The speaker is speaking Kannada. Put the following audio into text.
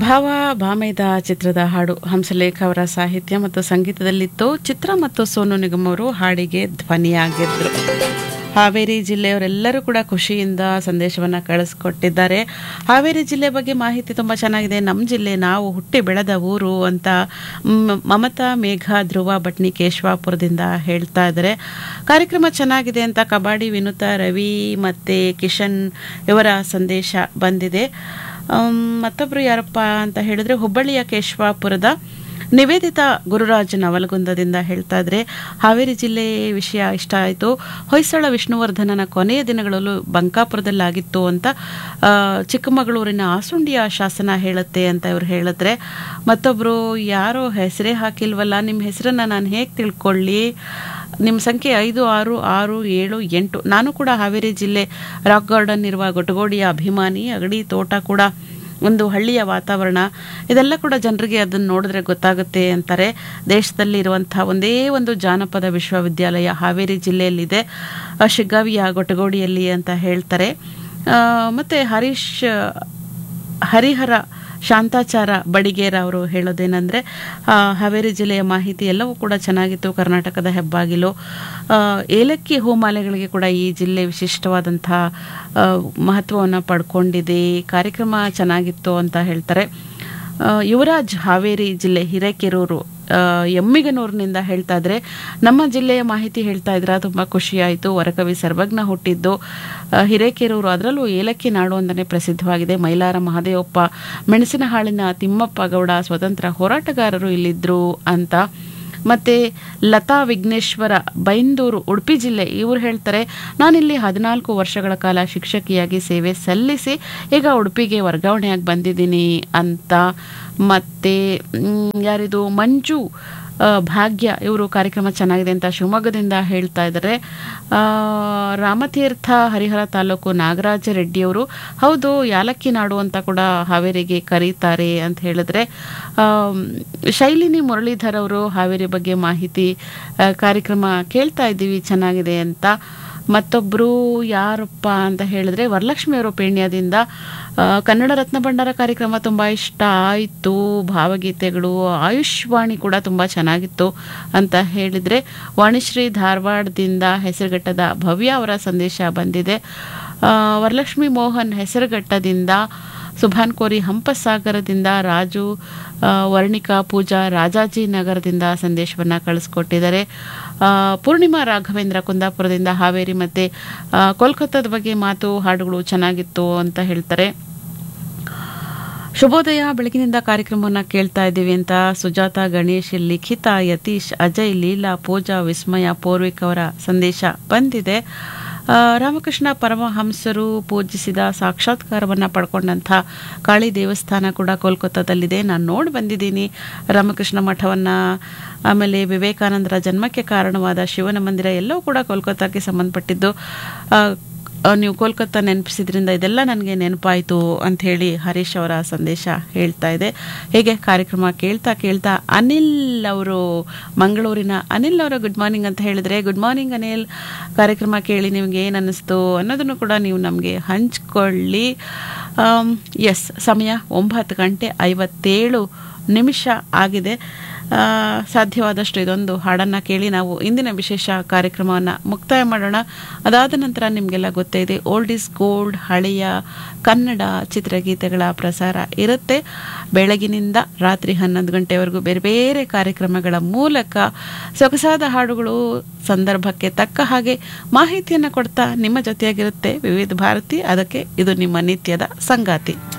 ಭಾವ ಭಾಮೇದ ಚಿತ್ರದ ಹಾಡು ಹಂಸಲೇಖ ಅವರ ಸಾಹಿತ್ಯ ಮತ್ತು ಸಂಗೀತದಲ್ಲಿತ್ತು ಚಿತ್ರ ಮತ್ತು ಸೋನು ನಿಗಮ್ ಅವರು ಹಾಡಿಗೆ ಧ್ವನಿಯಾಗಿದ್ರು ಹಾವೇರಿ ಜಿಲ್ಲೆಯವರೆಲ್ಲರೂ ಕೂಡ ಖುಷಿಯಿಂದ ಸಂದೇಶವನ್ನು ಕಳಿಸ್ಕೊಟ್ಟಿದ್ದಾರೆ ಹಾವೇರಿ ಜಿಲ್ಲೆ ಬಗ್ಗೆ ಮಾಹಿತಿ ತುಂಬ ಚೆನ್ನಾಗಿದೆ ನಮ್ಮ ಜಿಲ್ಲೆ ನಾವು ಹುಟ್ಟಿ ಬೆಳೆದ ಊರು ಅಂತ ಮ್- ಮಮತಾ ಮೇಘ ಧ್ರುವ ಭಟ್ನಿ ಕೇಶವಾಪುರದಿಂದ ಹೇಳ್ತಾ ಇದ್ದಾರೆ ಕಾರ್ಯಕ್ರಮ ಚೆನ್ನಾಗಿದೆ ಅಂತ ಕಬಾಡಿ ವಿನುತಾ ರವಿ ಮತ್ತು ಕಿಶನ್ ಇವರ ಸಂದೇಶ ಬಂದಿದೆ ಆಮ್, ಮತ್ತೊಬ್ರು ಯಾರಪ್ಪ ಅಂತ ಹೇಳಿದ್ರೆ ಹುಬ್ಬಳ್ಳಿಯ ಕೇಶವಾಪುರದ ನಿವೇದಿತಾ ಗುರುರಾಜ್ ನವಲಗುಂದದಿಂದ ಹೇಳ್ತಾ ಇದ್ರೆ ಹಾವೇರಿ ಜಿಲ್ಲೆ ವಿಷಯ ಇಷ್ಟ ಆಯಿತು ಹೊಯ್ಸಳ ವಿಷ್ಣುವರ್ಧನನ ಕೊನೆಯ ದಿನಗಳಲ್ಲೂ ಬಂಕಾಪುರದಲ್ಲಾಗಿತ್ತು ಅಂತ ಆ, ಚಿಕ್ಕಮಗಳೂರಿನ ಆಸುಂಡಿಯ ಶಾಸನ ಹೇಳುತ್ತೆ ಅಂತ ಇವ್ರು ಹೇಳಿದ್ರೆ ಮತ್ತೊಬ್ರು ಯಾರೋ ಹೆಸರೇ ಹಾಕಿಲ್ವಲ್ಲ ನಿಮ್ಮ ಹೆಸರನ್ನ ನಾನು ಹೇಗೆ ತಿಳ್ಕೊಳ್ಳಿ ನಿಮ್ಮ ಸಂಖ್ಯೆ ಐದು ಆರು ಆರು ಏಳು ಎಂಟು ನಾನು ಕೂಡ ಹಾವೇರಿ ಜಿಲ್ಲೆ ರಾಕ್ ಗಾರ್ಡನ್ ಇರುವ ಗೊಟಗೋಡಿಯ ಅಭಿಮಾನಿ ಅಗಡಿ ತೋಟ ಕೂಡ ಒಂದು ಹಳ್ಳಿಯ ವಾತಾವರಣ ಇದೆಲ್ಲ ಕೂಡ ಜನರಿಗೆ ಅದನ್ನು ನೋಡಿದ್ರೆ ಗೊತ್ತಾಗುತ್ತೆ ಅಂತಾರೆ ದೇಶದಲ್ಲಿ ಇರುವಂತಹ ಒಂದೇ ಒಂದು ಜಾನಪದ ವಿಶ್ವವಿದ್ಯಾಲಯ ಹಾವೇರಿ ಜಿಲ್ಲೆಯಲ್ಲಿದೆ ಆ, ಶಿಗ್ಗಾವಿಯ ಗೊಟಗೋಡಿಯಲ್ಲಿ ಅಂತ ಹೇಳ್ತಾರೆ ಆ, ಮತ್ತೆ ಹರೀಶ್ ಹರಿಹರ ಶಾಂತಾಚಾರ ಬಡಿಗೇರ ಅವರು ಹೇಳೋದೇನೆಂದರೆ ಹಾವೇರಿ ಜಿಲ್ಲೆಯ ಮಾಹಿತಿ ಎಲ್ಲವೂ ಕೂಡ ಚೆನ್ನಾಗಿತ್ತು ಕರ್ನಾಟಕದ ಹೆಬ್ಬಾಗಿಲು ಆ, ಏಲಕ್ಕಿ ಹೂಮಾಲೆಗಳಿಗೆ ಕೂಡ ಈ ಜಿಲ್ಲೆ ವಿಶಿಷ್ಟವಾದಂಥ ಮಹತ್ವವನ್ನು ಪಡ್ಕೊಂಡಿದೆ ಕಾರ್ಯಕ್ರಮ ಚೆನ್ನಾಗಿತ್ತು ಅಂತ ಹೇಳ್ತಾರೆ ಆ, ಯುವರಾಜ್ ಹಾವೇರಿ ಜಿಲ್ಲೆ ಹಿರೇಕೆರೂರು ಆ, ಎಮ್ಮಿಗನೂರಿನಿಂದ ಹೇಳ್ತಾ ಇದ್ರೆ ನಮ್ಮ ಜಿಲ್ಲೆಯ ಮಾಹಿತಿ ಹೇಳ್ತಾ ಇದ್ರ ತುಂಬ ಖುಷಿಯಾಯಿತು ವರಕವಿ ಸರ್ವಜ್ಞ ಹುಟ್ಟಿದ್ದು ಆ, ಹಿರೇಕೆರೂರು ಅದರಲ್ಲೂ ಏಲಕ್ಕಿ ನಾಡು ಅಂತಲೇ ಪ್ರಸಿದ್ಧವಾಗಿದೆ ಮೈಲಾರ ಮಹದೇವಪ್ಪ ಮೆಣಸಿನ ಹಾಳಿನ ತಿಮ್ಮಪ್ಪ ಗೌಡ ಸ್ವತಂತ್ರ ಹೋರಾಟಗಾರರು ಇಲ್ಲಿದ್ರು ಅಂತ ಮತ್ತೆ ಲತಾ ವಿಘ್ನೇಶ್ವರ ಬೈಂದೂರು ಉಡುಪಿ ಜಿಲ್ಲೆ ಇವರು ಹೇಳ್ತಾರೆ ನಾನಿಲ್ಲಿ ಹದಿನಾಲ್ಕು ವರ್ಷಗಳ ಕಾಲ ಶಿಕ್ಷಕಿಯಾಗಿ ಸೇವೆ ಸಲ್ಲಿಸಿ ಈಗ ಉಡುಪಿಗೆ ವರ್ಗಾವಣೆಯಾಗಿ ಬಂದಿದ್ದೀನಿ ಅಂತ ಮತ್ತೆ ಮ್, ಯಾರಿದು ಮಂಜು ಆ, ಭಾಗ್ಯ ಇವರು ಕಾರ್ಯಕ್ರಮ ಚೆನ್ನಾಗಿದೆ ಅಂತ ಶಿವಮೊಗ್ಗದಿಂದ ಹೇಳ್ತಾ ಇದ್ದಾರೆ ಆ, ರಾಮತೀರ್ಥ ಹರಿಹರ ತಾಲೂಕು ನಾಗರಾಜ ರೆಡ್ಡಿಯವರು ಹೌದು ಯಾಲಕ್ಕಿ ನಾಡು ಅಂತ ಕೂಡ ಹಾವೇರಿಗೆ ಕರೀತಾರೆ ಅಂತ ಹೇಳಿದ್ರೆ ಆಮ್, ಶೈಲಿನಿ ಮುರಳೀಧರ್ ಅವರು ಹಾವೇರಿ ಬಗ್ಗೆ ಮಾಹಿತಿ ಆ, ಕಾರ್ಯಕ್ರಮ ಕೇಳ್ತಾ ಇದ್ದೀವಿ ಚೆನ್ನಾಗಿದೆ ಅಂತ ಮತ್ತೊಬ್ಬರು ಯಾರಪ್ಪ ಅಂತ ಹೇಳಿದ್ರೆ ವರಲಕ್ಷ್ಮಿ ಅವರು ಪೇಣ್ಯದಿಂದ ಆ, ಕನ್ನಡ ರತ್ನ ಭಂಡಾರ ಕಾರ್ಯಕ್ರಮ ತುಂಬ ಇಷ್ಟ ಆಯಿತು ಭಾವಗೀತೆಗಳು ಆಯುಷ್ವಾಣಿ ಕೂಡ ತುಂಬ ಚೆನ್ನಾಗಿತ್ತು ಅಂತ ಹೇಳಿದರೆ ವಾಣಿಶ್ರೀ ಧಾರವಾಡದಿಂದ ಹೆಸರುಘಟ್ಟದ ಭವ್ಯ ಅವರ ಸಂದೇಶ ಬಂದಿದೆ ಆ, ವರಲಕ್ಷ್ಮಿ ಮೋಹನ್ ಹೆಸರುಘಟ್ಟದಿಂದ ಸುಭಾನ್ ಕೋರಿ ಹಂಪಸಾಗರದಿಂದ ರಾಜು ಆ, ವರ್ಣಿಕಾ ಪೂಜಾ ರಾಜಾಜಿನಗರದಿಂದ ಸಂದೇಶವನ್ನು ಕಳಿಸ್ಕೊಟ್ಟಿದ್ದಾರೆ ಆ, ಪೂರ್ಣಿಮಾ ರಾಘವೇಂದ್ರ ಕುಂದಾಪುರದಿಂದ ಹಾವೇರಿ ಮತ್ತು ಕೋಲ್ಕತ್ತಾದ ಬಗ್ಗೆ ಮಾತು ಹಾಡುಗಳು ಚೆನ್ನಾಗಿತ್ತು ಅಂತ ಹೇಳ್ತಾರೆ ಶುಭೋದಯ ಬೆಳಗಿನಿಂದ ಕಾರ್ಯಕ್ರಮವನ್ನು ಕೇಳ್ತಾ ಇದ್ದೀವಿ ಅಂತ ಸುಜಾತ ಗಣೇಶ್ ಲಿಖಿತ ಯತೀಶ್ ಅಜಯ್ ಲೀಲಾ ಪೂಜಾ ವಿಸ್ಮಯ ಪೂರ್ವಿಕ್ ಅವರ ಸಂದೇಶ ಬಂದಿದೆ ಆ, ರಾಮಕೃಷ್ಣ ಪರಮಹಂಸರು ಪೂಜಿಸಿದ ಸಾಕ್ಷಾತ್ಕಾರವನ್ನು ಪಡ್ಕೊಂಡಂಥ ಕಾಳಿ ದೇವಸ್ಥಾನ ಕೂಡ ಕೋಲ್ಕತ್ತಾದಲ್ಲಿದೆ ನಾನು ನೋಡಿ ಬಂದಿದ್ದೀನಿ ರಾಮಕೃಷ್ಣ ಮಠವನ್ನು ಆಮೇಲೆ ವಿವೇಕಾನಂದರ ಜನ್ಮಕ್ಕೆ ಕಾರಣವಾದ ಶಿವನ ಮಂದಿರ ಎಲ್ಲವೂ ಕೂಡ ಕೋಲ್ಕತ್ತಾಕ್ಕೆ ಸಂಬಂಧಪಟ್ಟಿದ್ದು ಆ, ಆ, ನೀವು ಕೋಲ್ಕತ್ತಾ ನೆನಪಿಸಿದ್ರಿಂದ ಇದೆಲ್ಲ ನನಗೆ ನೆನಪಾಯಿತು ಅಂತ ಹೇಳಿ ಹರೀಶ್ ಅವರ ಸಂದೇಶ ಹೇಳ್ತಾ ಇದೆ ಹೇಗೆ ಕಾರ್ಯಕ್ರಮ ಕೇಳ್ತಾ ಕೇಳ್ತಾ ಅನಿಲ್ ಅವರು ಮಂಗಳೂರಿನ ಅನಿಲ್ ಅವರ ಗುಡ್ ಮಾರ್ನಿಂಗ್ ಅಂತ ಹೇಳಿದ್ರೆ ಗುಡ್ ಮಾರ್ನಿಂಗ್ ಅನಿಲ್ ಕಾರ್ಯಕ್ರಮ ಕೇಳಿ ನಿಮಗೆ ಏನು ಅನ್ನಿಸ್ತು ಅನ್ನೋದನ್ನು ಕೂಡ ನೀವು ನಮಗೆ ಹಂಚ್ಕೊಳ್ಳಿ ಎಸ್ ಸಮಯ ಒಂಬತ್ತು ಗಂಟೆ ಐವತ್ತೇಳು ನಿಮಿಷ ಆಗಿದೆ ಆ, ಸಾಧ್ಯವಾದಷ್ಟು ಇದೊಂದು ಹಾಡನ್ನು ಕೇಳಿ ನಾವು ಇಂದಿನ ವಿಶೇಷ ಕಾರ್ಯಕ್ರಮವನ್ನು ಮುಕ್ತಾಯ ಮಾಡೋಣ ಅದಾದ ನಂತರ ನಿಮಗೆಲ್ಲ ಗೊತ್ತೇ ಇದೆ ಓಲ್ಡ್ ಈಸ್ ಗೋಲ್ಡ್ ಹಳೆಯ ಕನ್ನಡ ಚಿತ್ರಗೀತೆಗಳ ಪ್ರಸಾರ ಇರುತ್ತೆ ಬೆಳಗಿನಿಂದ ರಾತ್ರಿ ಹನ್ನೊಂದು ಗಂಟೆವರೆಗೂ ಬೇರೆ ಬೇರೆ ಕಾರ್ಯಕ್ರಮಗಳ ಮೂಲಕ ಸೊಗಸಾದ ಹಾಡುಗಳು ಸಂದರ್ಭಕ್ಕೆ ತಕ್ಕ ಹಾಗೆ ಮಾಹಿತಿಯನ್ನು ಕೊಡ್ತಾ ನಿಮ್ಮ ಜೊತೆಯಾಗಿರುತ್ತೆ ವಿವಿಧ ಭಾರತಿ ಅದಕ್ಕೆ ಇದು ನಿಮ್ಮ ನಿತ್ಯದ ಸಂಗಾತಿ